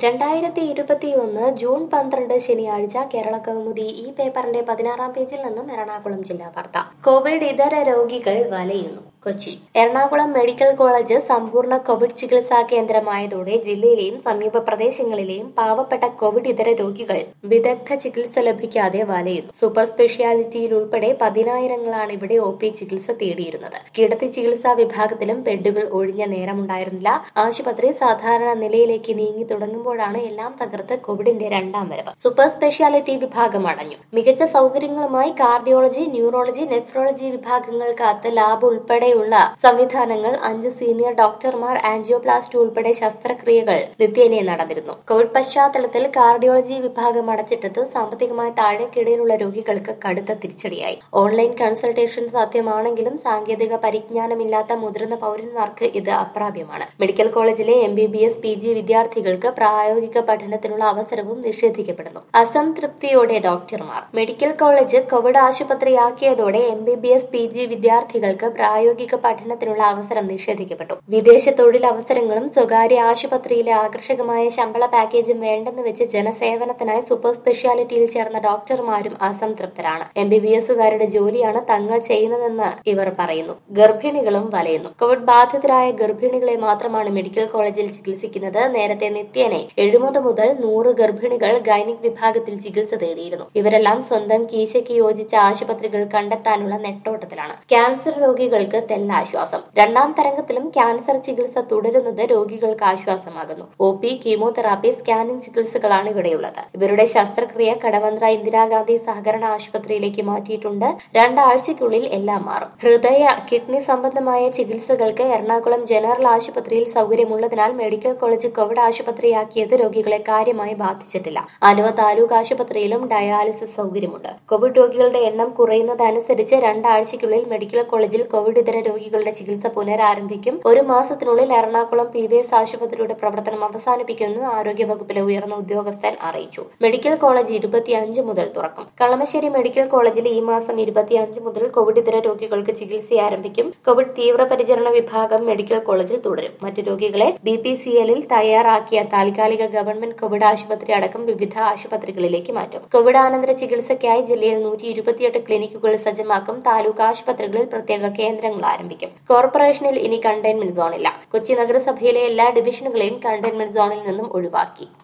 രണ്ടായിരത്തി ഇരുപത്തിയൊന്ന് ജൂൺ പന്ത്രണ്ട് ശനിയാഴ്ച കേരള കൗമുദി ഈ പേപ്പറിന്റെ പതിനാറാം പേജിൽ നിന്നും എറണാകുളം ജില്ലാ വാർത്ത കോവിഡ് ഇതര രോഗികൾ വലയുന്നു കൊച്ചി എറണാകുളം മെഡിക്കൽ കോളേജ് സമ്പൂർണ്ണ കോവിഡ് ചികിത്സാ കേന്ദ്രമായതോടെ ജില്ലയിലെയും സമീപ പ്രദേശങ്ങളിലെയും പാവപ്പെട്ട കോവിഡ് ഇതര രോഗികൾ വിദഗ്ധ ചികിത്സ ലഭിക്കാതെ വലയുന്നു സൂപ്പർ സ്പെഷ്യാലിറ്റിയിൽ ഉൾപ്പെടെ പതിനായിരങ്ങളാണ് ഇവിടെ ഒ പി ചികിത്സ തേടിയിരുന്നത് കിടത്തി ചികിത്സാ വിഭാഗത്തിലും ബെഡുകൾ ഒഴിഞ്ഞ നേരമുണ്ടായിരുന്നില്ല ആശുപത്രി സാധാരണ നിലയിലേക്ക് നീങ്ങി തുടങ്ങുമ്പോഴാണ് എല്ലാം തകർത്ത് കോവിഡിന്റെ രണ്ടാം വരവ് സൂപ്പർ സ്പെഷ്യാലിറ്റി വിഭാഗം അടഞ്ഞു മികച്ച സൗകര്യങ്ങളുമായി കാർഡിയോളജി ന്യൂറോളജി നെഫ്രോളജി വിഭാഗങ്ങൾക്കകത്ത് ലാബ് ഉൾപ്പെടെയുള്ള സംവിധാനങ്ങൾ അഞ്ച് സീനിയർ ഡോക്ടർമാർ ആൻജിയോപ്ലാസ്റ്റി ഉൾപ്പെടെ ശസ്ത്രക്രിയകൾ നിത്യേനെ നടന്നിരുന്നു കോവിഡ് പശ്ചാത്തലത്തിൽ കാർഡിയോളജി വിഭാഗം അടച്ചിട്ടത് സാമ്പത്തികമായി താഴേക്കിടയിലുള്ള രോഗികൾക്ക് കടുത്ത തിരിച്ചടിയായി ഓൺലൈൻ കൺസൾട്ടേഷൻ സാധ്യമാണെങ്കിലും സാങ്കേതിക പരിജ്ഞാനമില്ലാത്ത മുതിർന്ന പൗരന്മാർക്ക് ഇത് അപ്രാപ്യമാണ് മെഡിക്കൽ കോളേജിലെ M B B S P G വിദ്യാർത്ഥികൾക്ക് പ്രായോഗിക പഠനത്തിനുള്ള അവസരവും നിഷേധിക്കപ്പെടുന്നു അസംതൃപ്തിയോടെ ഡോക്ടർമാർ മെഡിക്കൽ കോളേജ് കോവിഡ് ആശുപത്രിയാക്കിയതോടെ M B B S P G വിദ്യാർത്ഥികൾക്ക് പ്രായോഗിക പഠനത്തിനുള്ള അവസരം നിഷേധിക്കപ്പെട്ടു വിദേശ തൊഴിൽ അവസരങ്ങളും സ്വകാര്യ ആശുപത്രിയിലെ ആകർഷകമായ ശമ്പള പാക്കേജും വേണ്ടെന്ന് വെച്ച് ജനസേവനത്തിനായി സൂപ്പർ സ്പെഷ്യാലിറ്റിയിൽ ചേർന്ന ഡോക്ടർമാരും അസംതൃപ്തരാണ് എം ബി ബി എസുകാരുടെ ജോലിയാണ് തങ്ങൾ ചെയ്യുന്നതെന്ന് ഇവർ പറയുന്നു ഗർഭിണികളും വലയുന്നു കോവിഡ് ബാധിതരായ ഗർഭിണികളെ മാത്രമാണ് മെഡിക്കൽ കോളേജിൽ ചികിത്സിക്കുന്നത് നേരത്തെ നിത്യേനെ എഴുപത് മുതൽ നൂറ് ഗർഭിണികൾ ഗൈനിക് വിഭാഗത്തിൽ ചികിത്സ തേടിയിരുന്നു ഇവരെല്ലാം സ്വന്തം കീശയ്ക്ക് യോജിച്ച ആശുപത്രികൾ കണ്ടെത്താനുള്ള നെട്ടോട്ടത്തിലാണ് ക്യാൻസർ രോഗികൾക്ക് തെല്ലാശ്വാസം രണ്ടാം തരംഗത്തിലും ക്യാൻസർ ചികിത്സ തുടരുന്നത് രോഗികൾക്ക് ആശ്വാസമാകുന്നു ഒ പി കീമോതെറാപ്പി സ്കാനിംഗ് ചികിത്സകളാണ് ഇവിടെയുള്ളത് ഇവരുടെ ശസ്ത്രക്രിയ കടവന്ത്ര ഇന്ദിരാഗാന്ധി സഹകരണ ആശുപത്രിയിലേക്ക് മാറ്റിയിട്ടുണ്ട് രണ്ടാഴ്ചയ്ക്കുള്ളിൽ എല്ലാം മാറും ഹൃദയ കിഡ്നി സംബന്ധമായ ചികിത്സകൾക്ക് എറണാകുളം ജനറൽ ആശുപത്രിയിൽ സൗകര്യമുള്ളതിനാൽ മെഡിക്കൽ കോളേജ് കോവിഡ് ആശുപത്രിയാക്കിയത് രോഗികളെ കാര്യമായി ബാധിച്ചിട്ടില്ല ആലുവ താലൂക്ക് ആശുപത്രിയിലും ഡയാലിസിസ് സൗകര്യമുണ്ട് കോവിഡ് രോഗികളുടെ എണ്ണം കുറയുന്നതനുസരിച്ച് രണ്ടാഴ്ചയ്ക്കുള്ളിൽ മെഡിക്കൽ കോളേജിൽ കോവിഡ് ഇതര രോഗികളുടെ ചികിത്സ പുനരാരംഭിക്കും ഒരു മാസത്തിനുള്ളിൽ എറണാകുളം പി വി എസ് ആശുപത്രിയുടെ പ്രവർത്തനം അവസാനിപ്പിക്കുമെന്ന് ആരോഗ്യവകുപ്പിലെ ഉയർന്ന ഉദ്യോഗസ്ഥൻ അറിയിച്ചു മെഡിക്കൽ കോളേജ് ഇരുപത്തിയഞ്ച് മുതൽ തുറക്കും കളമശ്ശേരി മെഡിക്കൽ കോളേജിൽ ഈ മാസം ഇരുപത്തിയഞ്ച് മുതൽ കോവിഡ് ഇതര രോഗികൾക്ക് ചികിത്സ ആരംഭിക്കും കോവിഡ് തീവ്രപരിചരണ വിഭാഗം മെഡിക്കൽ കോളേജിൽ തുടരും മറ്റു രോഗികളെ ബി പി സി എല്ലിൽ തയ്യാറാക്കിയ താൽക്കാലിക ഗവൺമെന്റ് കോവിഡ് ആശുപത്രി അടക്കം വിവിധ ആശുപത്രികളിലേക്ക് മാറ്റും കോവിഡ് ആനന്തര ചികിത്സയ്ക്കായി ജില്ലയിൽ നൂറ്റി ഇരുപത്തിയെട്ട് ക്ലിനിക്കുകൾ സജ്ജമാക്കും താലൂക്ക് ആശുപത്രികളിൽ പ്രത്യേക കേന്ദ്രങ്ങൾ ആരംഭിക്കും കോർപ്പറേഷനിൽ ഇനി കണ്ടെയ്ൻമെന്റ് സോണില്ല കൊച്ചി നഗരസഭയിലെ എല്ലാ ഡിവിഷനുകളെയും കണ്ടെയ്ൻമെന്റ് സോണിൽ നിന്നും ഒഴിവാക്കി